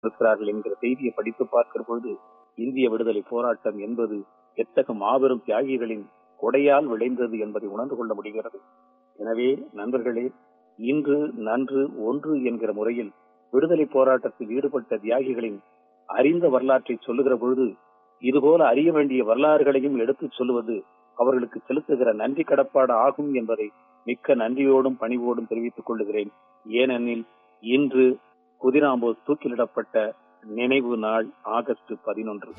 இருக்கிறார்கள் என்கிற செய்தியை படித்து பார்க்கிற பொழுது இந்திய விடுதலை போராட்டம் என்பது எத்தகைய மாபெரும் தியாகிகளின் கொடையால் விளைந்தது என்பதை உணர்ந்து கொள்ள முடிகிறது எனவே நண்பர்களே இன்று நன்று ஒன்று என்கிற முறையில் விடுதலை போராட்டத்தில் ஈடுபட்ட தியாகிகளின் அறிந்த வரலாற்றை சொல்லுகிற பொழுது இதுபோல அறிய வேண்டிய வரலாறுகளையும் எடுத்துச் சொல்லுவது அவர்களுக்கு செலுத்துகிற நன்றி கடப்பாடு ஆகும் என்பதை மிக்க நன்றியோடும் பணிவோடும் தெரிவித்துக் கொள்ளுகிறேன் ஏனெனில் இன்று குதிராம்போஸ் தூக்கிலிடப்பட்ட நினைவு நாள் ஆகஸ்ட் பதினொன்று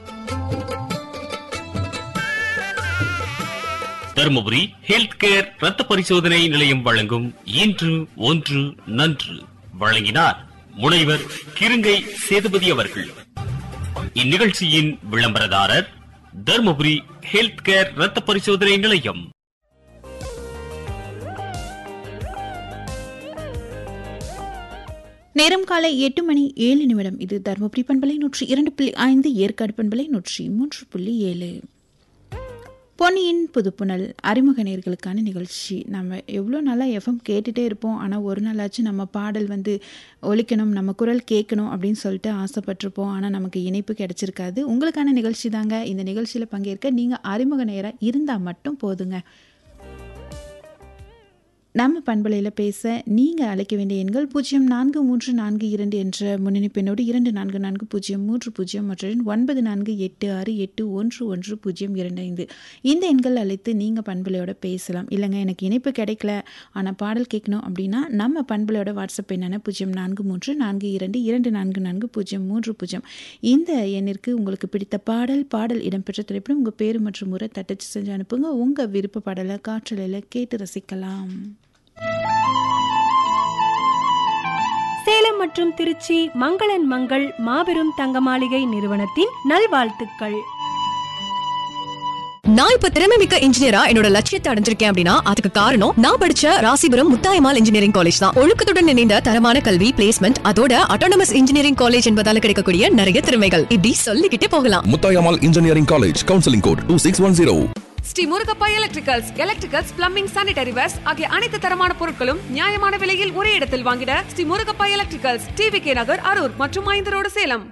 தருமபுரி ஹெல்த் கேர் ரத்த பரிசோதனை நிலையம் வழங்கும் இன்று ஒன்று நன்று வழங்கினார் முனைவர் கிருங்கை சேதுபதி அவர்கள் இந்நிகழ்ச்சியின் விளம்பரதாரர் தருமபுரி ஹெல்த் கேர் ரத்த பரிசோதனை நிலையம் நேரம் காலை எட்டு மணி ஏழு நிமிடம் இது தருமபுரி பண்பலை நூற்றி இரண்டு புள்ளி ஐந்து ஏற்காடு பண்பலை நூற்றி மூன்று புள்ளி ஏழு பொன்னியின் புதுப்புணல் அறிமுக நேர்களுக்கான நிகழ்ச்சி நம்ம எவ்வளோ நாளா எஃப்எம் கேட்டுகிட்டே இருப்போம் ஆனால் ஒரு நாளாச்சும் நம்ம பாடல் வந்து ஒலிக்கணும் நம்ம குரல் கேட்கணும் அப்படின்னு சொல்லிட்டு ஆசைப்பட்டிருப்போம் ஆனால் நமக்கு இணைப்பு கிடைச்சிருக்காது உங்களுக்கான நிகழ்ச்சி தாங்க இந்த நிகழ்ச்சியில் பங்கேற்க நீங்கள் அறிமுக நேராக இருந்தால் மட்டும் போதுங்க நம்ம பண்பலையில் பேச நீங்கள் அழைக்க வேண்டிய எண்கள் பூஜ்ஜியம் நான்கு மூன்று நான்கு இரண்டு என்ற முன்னணி பெண்ணோடு இரண்டு நான்கு நான்கு பூஜ்ஜியம் மூன்று பூஜ்ஜியம் மற்றும் ஒன்பது நான்கு எட்டு ஆறு எட்டு ஒன்று ஒன்று பூஜ்ஜியம் இரண்டு ஐந்து இந்த எண்கள் அழைத்து நீங்கள் பண்பலையோட பேசலாம் இல்லைங்க எனக்கு இணைப்பு கிடைக்கல ஆனால் பாடல் கேட்கணும் அப்படின்னா நம்ம பண்பலையோட வாட்ஸ்அப் எண்ணான பூஜ்ஜியம் நான்கு மூன்று நான்கு இரண்டு இரண்டு நான்கு நான்கு பூஜ்ஜியம் மூன்று பூஜ்ஜியம் இந்த எண்ணிற்கு உங்களுக்கு பிடித்த பாடல் பாடல் இடம்பெற்ற திரைப்படம் உங்கள் பேர் மற்றும் முறை தட்டச்சு செஞ்சு அனுப்புங்க உங்கள் விருப்ப பாடலை காற்றலையில் கேட்டு ரசிக்கலாம் சேலம் மற்றும் திருச்சி மங்களன் மங்கள் மாபெரும் தங்க மாளிகை நிறுவனத்தின் நல்வாழ்த்துக்கள் நான் இப்ப திறமை மிக்க இன்ஜினியரா என்னோட லட்சியத்தை அடைஞ்சிருக்கேன் அப்படின்னா அதுக்கு காரணம் நான் படிச்ச ராசிபுரம் முத்தாயமால் இன்ஜினியரிங் காலேஜ் தான் ஒழுக்கத்துடன் இணைந்த தரமான கல்வி பிளேஸ்மெண்ட் அதோட அட்டானமஸ் இன்ஜினியரிங் காலேஜ் என்பதால கிடைக்கக்கூடிய நிறைய திறமைகள் இப்படி சொல்லிக்கிட்டே போகலாம் Muthayammal engineering college counselling code two six one zero Shri Murugappa electricals electricals plumbing sanitary wares ஆகிய அனைத்து தரமான பொருட்களும் நியாயமான விலையில் ஒரே இடத்தில் வாங்கிட Shri Murugappa electricals TV K Nagar Harur மற்றும் ஐந்து ரோடு சேலம்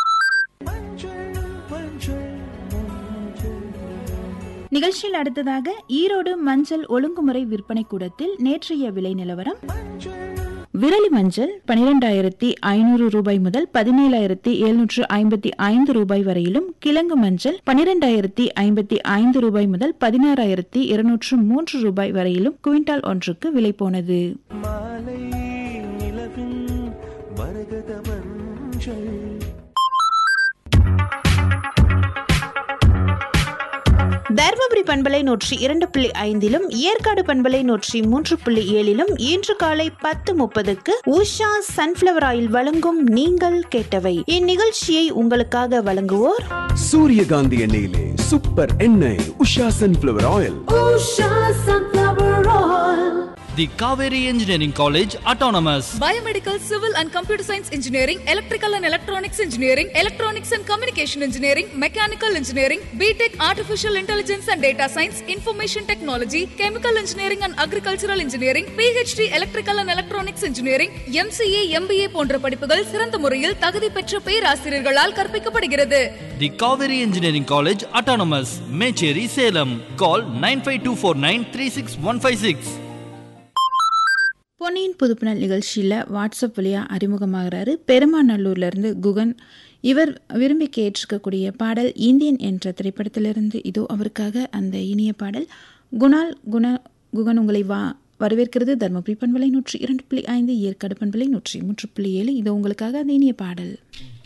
நிகழ்ச்சியில் அடுத்ததாக ஈரோடு மஞ்சள் ஒழுங்குமுறை விற்பனை கூடத்தில் நேற்றைய விலை நிலவரம் விரலி மஞ்சள் பனிரெண்டாயிரத்தி ஐநூறு ரூபாய் முதல் பதினேழாயிரத்தி எழுநூற்று ஐம்பத்தி ஐந்து ரூபாய் வரையிலும் கிழங்கு மஞ்சள் பனிரெண்டாயிரத்தி ஐம்பத்தி ஐந்து ரூபாய் முதல் பதினாறாயிரத்தி இருநூற்று மூன்று ரூபாய் வரையிலும் குவிண்டால் ஒன்றுக்கு விலை போனது மாலை நிலவின் மரகத மஞ்சள் தர்மபுரி பண்பலை நூற்றி இரண்டு புள்ளி ஐந்திலும் ஏற்காடு பண்பலை நூற்றி மூன்று புள்ளி ஏழிலும் இன்று காலை பத்து முப்பதுக்கு உஷா சன்ஃபிளவர் ஆயில் வழங்கும் நீங்கள் கேட்டவை இந்நிகழ்ச்சியை உங்களுக்காக வழங்குவோர் சூரியகாந்தி எண்ணெயிலே சூப்பர் எண்ணெய் Usha sunflower oil The Kaveri Engineering College Autonomous. Biomedical, Civil and Computer Science Engineering, Electrical and Electronics Engineering, Electronics and Communication Engineering, Mechanical Engineering, BTech Artificial Intelligence and Data Science, Information Technology, Chemical Engineering and Agricultural Engineering, PhD Electrical and Electronics Engineering, MCA, MBA போன்ற படிப்புகள் சிறந்த முறையில் தகுதி பெற்ற பேராசிரியர்களால் கற்பிக்கப்படுகிறது The Kaveri Engineering College Autonomous. Mecheri Salem. Call 95249 பொன்னியின் புதுப்பினல் நிகழ்ச்சியில் WhatsApp வழியாக அறிமுகமாகிறாரு பெருமாநல்லூர்லேருந்து குகன் இவர் விரும்பி கேட்டிருக்கக்கூடிய பாடல் இந்தியன் என்ற திரைப்படத்திலிருந்து இதோ அவருக்காக அந்த இனிய பாடல் குணால் குண குகன் உங்களை வா வரவேற்கிறது தர்மபுரி பண்பலை நூற்றி இரண்டு புள்ளி ஐந்து ஏற்காடு பண்பலை நூற்றி மூன்று புள்ளி ஏழு இது உங்களுக்காக அந்த இனிய பாடல்